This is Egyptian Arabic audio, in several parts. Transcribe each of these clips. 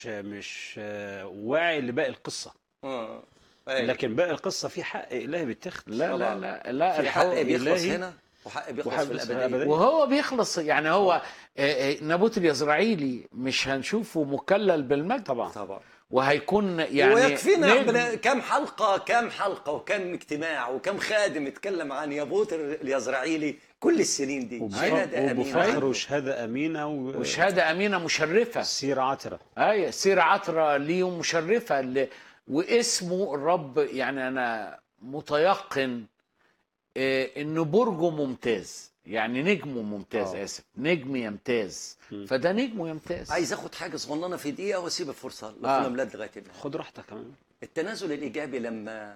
مش آه، واعي لباقي القصه اه أيوة. لكن باقي القصه في حق الهي بيتاخد لا لا طبعاً. لا لا في حق الحق بيخلص إلهي هنا وحق بيخلص وحق في بيخلص في الابديه الأبدية. وهو بيخلص يعني هو آه، آه، نابوت اليزرعيلي مش هنشوفه مكلل بالمجد طبعا طبعا وهيكون يعني ويكفينا نجم. بلا- كم حلقه كم حلقه وكم اجتماع وكم خادم اتكلم عن يابوت اليزرعيلي كل السنين دي شهاده امينه وبفخر وشهاده امينه و- وشهاده امينه مشرفه سيره عطره ايوه سيره عطره ليه مشرفه اللي واسمه الرب يعني انا متيقن آه، ان برجه ممتاز يعني نجمه ممتاز آه. اسف نجم يمتاز مم. فده نجمه يمتاز عايز اخد حاجه صغننه في دقيقه واسيب الفرصه آه. لاخونا ميلاد لغايه النهايه خد راحتك كمان التنازل الايجابي لما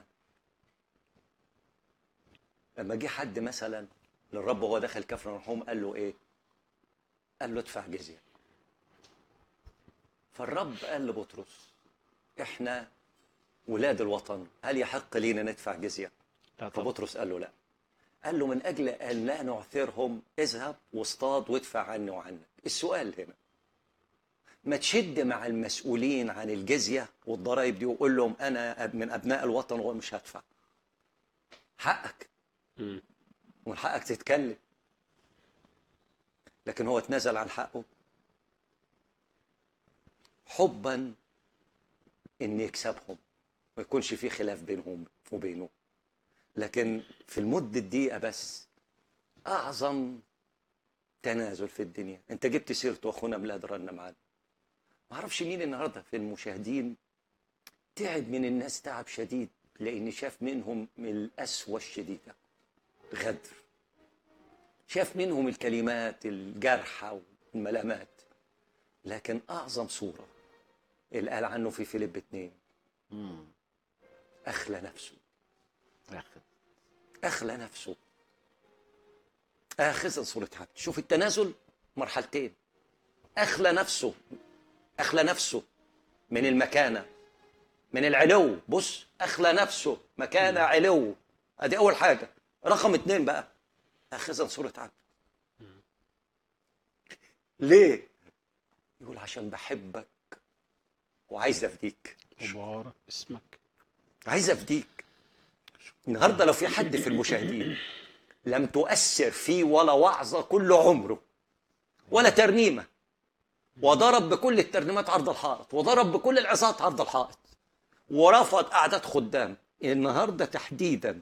لما جه حد مثلا للرب وهو داخل كفر مرحوم قال له ايه؟ قال له ادفع جزيه فالرب قال لبطرس احنا ولاد الوطن هل يحق لينا ندفع جزيه؟ لا طبعا فبطرس قال له لا قال له من اجل ان لا نعثرهم اذهب واصطاد وادفع عني وعنك السؤال هنا ما تشد مع المسؤولين عن الجزيه والضرائب دي وقول لهم انا أب- من ابناء الوطن ومش هدفع حقك مم. ومن حقك تتكلم لكن هو اتنازل عن حقه حبا ان يكسبهم ما يكونش في خلاف بينهم وبينه لكن في المدة دقيقة بس أعظم تنازل في الدنيا أنت جبت سيرته أخونا ميلاد رنا معانا ما أعرفش مين النهاردة في المشاهدين تعب من الناس تعب شديد لأن شاف منهم من القسوة الشديدة غدر شاف منهم الكلمات الجارحة والملامات لكن أعظم صورة اللي قال عنه في فيليب اتنين مم. أخلى نفسه ياخد. أخلى نفسه آخذا صورة عبد شوف التنازل مرحلتين أخلى نفسه أخلى نفسه من المكانة من العلو بص أخلى نفسه مكانة علو أدي أول حاجة رقم اتنين بقى آخذا صورة عبد ليه؟ يقول عشان بحبك وعايز أفديك مبارك اسمك عايز افديك النهارده لو في حد في المشاهدين لم تؤثر فيه ولا وعظه كل عمره ولا ترنيمه وضرب بكل الترنيمات عرض الحائط وضرب بكل العظات عرض الحائط ورفض قعدات خدام النهارده تحديدا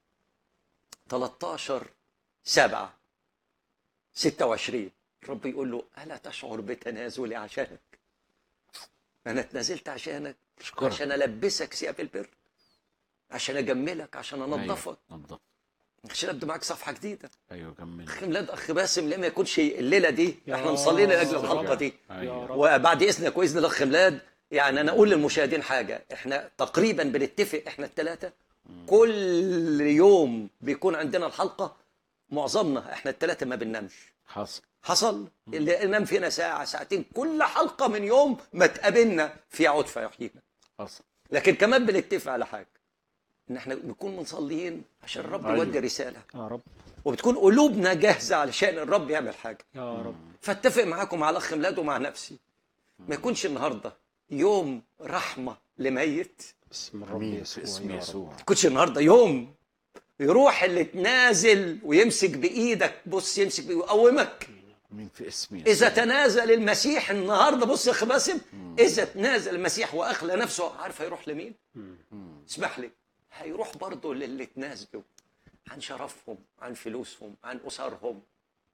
13 7 26 رب يقول له الا تشعر بتنازلي عشانك انا اتنازلت عشانك اشكرك عشان البسك ثياب البر عشان اجملك عشان انظفك أيوة. نظف عشان ابدا معاك صفحه جديده ايوه كمل اخي ميلاد اخ باسم ليه ما يكونش الليله دي يا احنا مصلين لاجل رب. الحلقه دي يا ايوه رب وبعد اذنك واذن الاخ ميلاد يعني انا اقول للمشاهدين حاجه احنا تقريبا بنتفق احنا الثلاثه كل يوم بيكون عندنا الحلقه معظمنا احنا الثلاثه ما بننامش حصل حصل اللي نام فينا ساعه ساعتين كل حلقه من يوم ما تقابلنا في عود فيحيينا حصل لكن كمان بنتفق على حاجه ان احنا نكون مصليين عشان الرب أيوة. يودي رساله يا رب وبتكون قلوبنا جاهزه علشان الرب يعمل حاجه يا رب فاتفق معاكم مع الاخ ميلاد ومع نفسي ما يكونش النهارده يوم رحمه لميت باسم الرب امين يسوع باسم يا رب. يسوع ما يكونش النهارده يوم يروح اللي تنازل ويمسك بايدك بص يمسك بإيدك ويقومك امين في اسم يسوع اذا تنازل المسيح النهارده بص يا اخي باسم اذا تنازل المسيح واخلى نفسه عارف هيروح لمين؟ اسمح لي هيروح برضه للي تنازلوا عن شرفهم عن فلوسهم عن اسرهم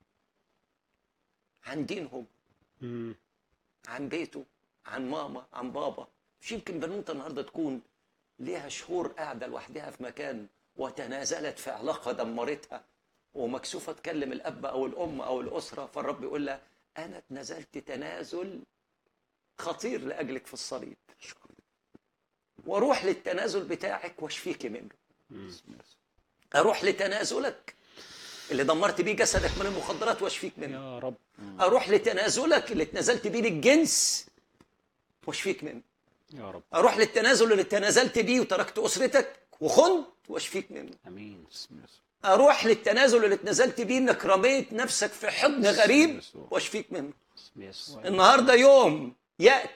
عن دينهم مم. عن بيته عن ماما عن بابا مش يمكن بنوته النهارده تكون ليها شهور قاعده لوحدها في مكان وتنازلت في علاقه دمرتها ومكسوفه تكلم الاب او الام او الاسره فالرب يقول لها انا تنازلت تنازل خطير لاجلك في الصليب واروح للتنازل بتاعك واشفيك منه اروح لتنازلك اللي دمرت بيه جسدك من المخدرات واشفيك منه يا رب اروح لتنازلك اللي اتنازلت بيه للجنس واشفيك منه يا رب اروح للتنازل اللي تنازلت بيه وتركت اسرتك وخنت واشفيك منه امين باسم يسوع اروح للتنازل اللي اتنازلت بيه انك رميت نفسك في حضن غريب يسوع. واشفيك منه باسم يسوع النهارده يوم ياتي